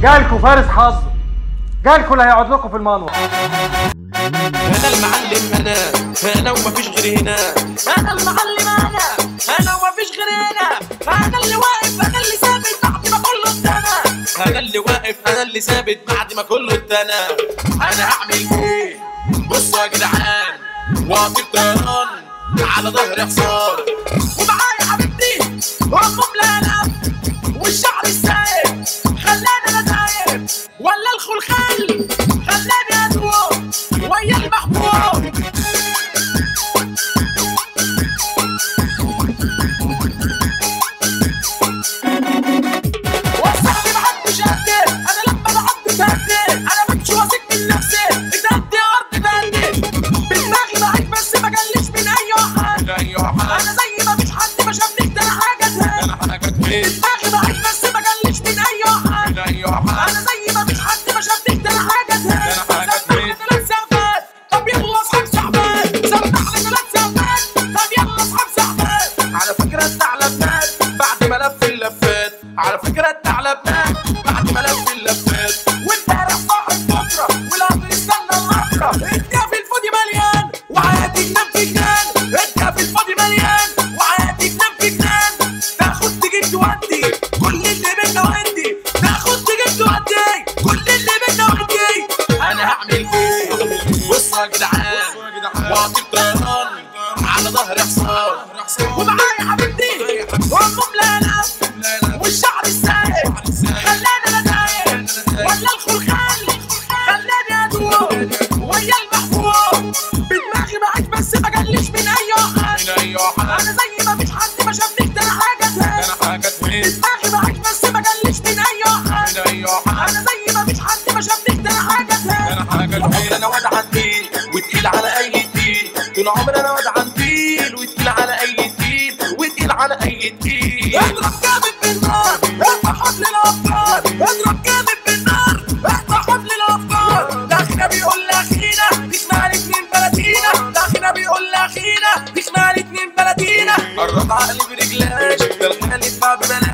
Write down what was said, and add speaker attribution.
Speaker 1: جالكوا فارس حظ جالكوا اللي هيقعد لكم في المنور
Speaker 2: انا المعلم انا انا ومفيش غير هنا انا المعلم انا انا ومفيش غير هنا انا اللي واقف انا اللي ثابت بعد ما كله اتنى انا اللي واقف انا اللي ثابت بعد ما كله اتنى انا هعمل ايه بصوا يا جدعان واقف طيران على ظهر حصان ومعايا حبيبتي وامهم لالف والشعر السايب خلاني انا تايب ولا الخلخال خلاني ادوب ويا المحبوب وصاحبي محدش قدي انا لما بعد بهدي انا بمشي واثق من نفسي اتهدي ارض بهدي بدماغي معاك بس ما جلش من اي واحد انا زي ما فيش حد ما شافنيش ده انا حاجه تاني دماغي معاك بس ما جلش من اي واحد انا زي ما فيش حد ما شافنيش ده انا حاجه تاني سمعنا ثلاث ساعات طب يلا اصحاب ساعات سمعنا ثلاث ساعات طب يلا اصحاب ساعات على فكره الثعلب مات بعد ما لف اللفات على فكره الثعلب مات بعد ما لف اللفات وامبارح صاحب بكره والامر استنى العبره انت في الفاضي مليان وحياتي تنام في جنان انت في الفاضي مليان وحياتي تنام في جنان تاخد تجيب تودي كل اللي بينا وعندي تاخد تجيب تودي كل اللي بينا وعندي انا هعمل ايه بصوا يا جدعان واقف طيران على ظهر حصان ومعايا حبيبتي وامهم لالف والشعر السايب خلاني انا تايب ولا الخلخال خلاني ادوب ويا المحبوب بدماغي معاك بس ما جلش من اي واحد انا زي ما فيش حد ما شافنيش ده انا حاجه تاني دماغي معاك بس ما جلش من اي واحد انا زي ما فيش حد ما شافنيش ده انا حاجه تاني طول عمري انا واد عنديل وتقيل على اي تقيل طول عمري انا واد عنديل وتقيل على اي تقيل وتقيل على اي تقيل اضرب جامد بالنار اقطع حبل الافكار اضرب جامد بالنار اقطع حبل الافكار داخلنا بيقول لاخينا تسمع الاتنين بلاتينا داخلنا بيقول لاخينا تسمع الاتنين بلاتينا قرب عقلي برجلاش ده الخالد ما ببلاش